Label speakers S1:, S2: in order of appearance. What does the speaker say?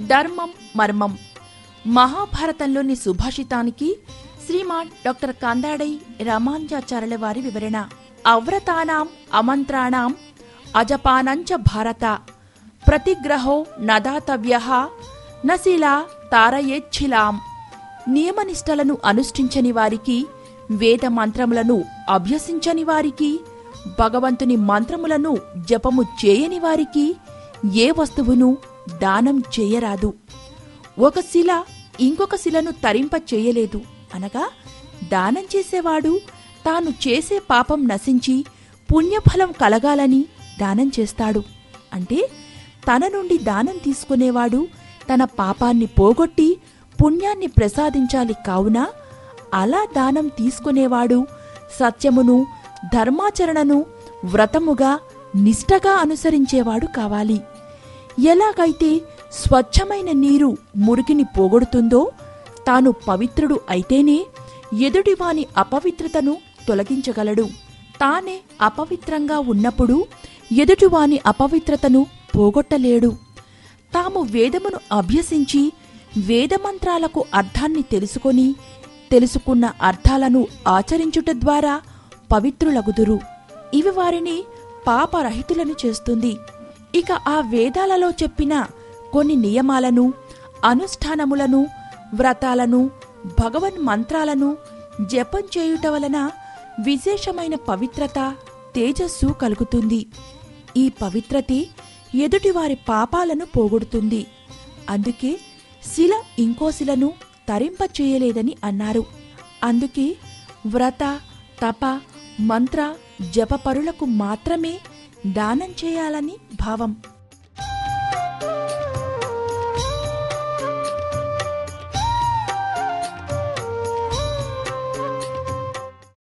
S1: ధర్మం మర్మం మహాభారతంలోని సుభాషితానికి శ్రీమాన్ డాక్టర్ కందాడై రామానుజాచార్యుల వారి వివరణ అవ్రతానాం అమంత్రాణాం అజపానంచ భారత ప్రతిగ్రహో నదాతవ్య నశిలా తారయేచ్ఛిలాం నియమనిష్టలను అనుష్ఠించని వారికి వేద మంత్రములను అభ్యసించని వారికి భగవంతుని మంత్రములను జపము చేయని వారికి ఏ వస్తువును దానం చేయరాదు ఒక శిల ఇంకొక శిలను తరింప చేయలేదు అనగా దానం చేసేవాడు తాను చేసే పాపం నశించి పుణ్యఫలం కలగాలని దానం చేస్తాడు అంటే తన నుండి దానం తీసుకునేవాడు తన పాపాన్ని పోగొట్టి పుణ్యాన్ని ప్రసాదించాలి కావున అలా దానం తీసుకునేవాడు సత్యమును ధర్మాచరణను వ్రతముగా నిష్టగా అనుసరించేవాడు కావాలి ఎలాగైతే స్వచ్ఛమైన నీరు మురికిని పోగొడుతుందో తాను పవిత్రుడు అయితేనే ఎదుటివాని అపవిత్రతను తొలగించగలడు తానే అపవిత్రంగా ఉన్నప్పుడు ఎదుటివాని అపవిత్రతను పోగొట్టలేడు తాము వేదమును అభ్యసించి వేదమంత్రాలకు అర్థాన్ని తెలుసుకొని తెలుసుకున్న అర్థాలను ఆచరించుట ద్వారా పవిత్రులగుదురు ఇవి వారిని పాపరహితులను చేస్తుంది ఇక ఆ వేదాలలో చెప్పిన కొన్ని నియమాలను అనుష్ఠానములను వ్రతాలను భగవన్ మంత్రాలను జపం చేయుట వలన విశేషమైన పవిత్రత తేజస్సు కలుగుతుంది ఈ పవిత్రతే ఎదుటివారి పాపాలను పోగొడుతుంది అందుకే శిల ఇంకో శిలను తరింపచేయలేదని అన్నారు అందుకే వ్రత తప మంత్ర జపపరులకు మాత్రమే దానం చేయాలని భావం